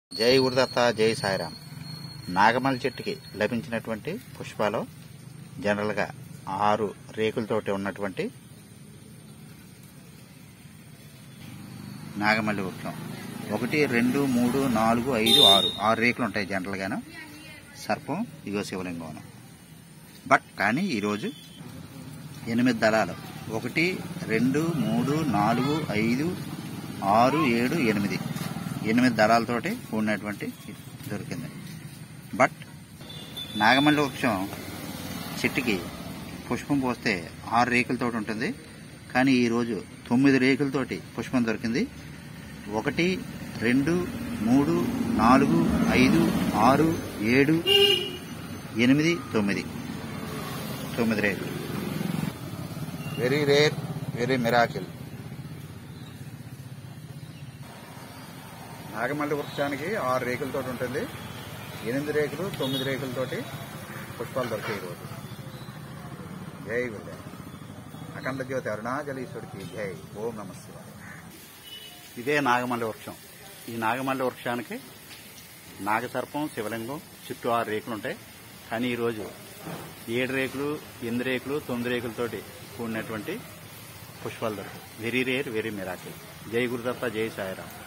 జై గురుదత్త జై సాయిరాం నాగమల్లి చెట్టుకి లభించినటువంటి పుష్పాలు జనరల్గా ఆరు రేకులతోటి ఉన్నటువంటి నాగమల్లి వృక్షం ఒకటి రెండు మూడు నాలుగు ఐదు ఆరు ఆరు రేకులు ఉంటాయి జనరల్గాను సర్పం ఇగో శివలింగం బట్ కానీ ఈరోజు ఎనిమిది దళాలు ఒకటి రెండు మూడు నాలుగు ఐదు ఆరు ఏడు ఎనిమిది ఎనిమిది దళాలతోటి కూడినటువంటి దొరికింది బట్ నాగమల్లి వృక్షం చెట్టుకి పుష్పం పోస్తే ఆరు రేకులతోటి ఉంటుంది కానీ ఈరోజు తొమ్మిది రేకులతోటి పుష్పం దొరికింది ఒకటి రెండు మూడు నాలుగు ఐదు ఆరు ఏడు ఎనిమిది తొమ్మిది తొమ్మిది రేకులు వెరీ రేర్ వెరీ మిరాకిల్ నాగమల్లి వృక్షానికి ఆరు రేకులతో ఉంటుంది ఎనిమిది రేకులు తొమ్మిది రేకులతోటి పుష్పాలు దొరికాయి ఈరోజు జై గురుదే అఖండ జ్యోతి అరుణాచలీశ్వరికి జై ఓం నమ శివాయ ఇదే నాగమల్లి వృక్షం ఈ నాగమల్లి వృక్షానికి నాగసర్పం శివలింగం చుట్టూ ఆరు రేకులు ఉంటాయి కానీ ఈరోజు ఏడు రేకులు ఎనిమిది రేకులు తొమ్మిది రేకులతోటి కూడినటువంటి పుష్పాలు దొరుకుతాయి వెరీ రేర్ వెరీ మిరాకిల్ జై గురుదత్త జై సాయిరామ్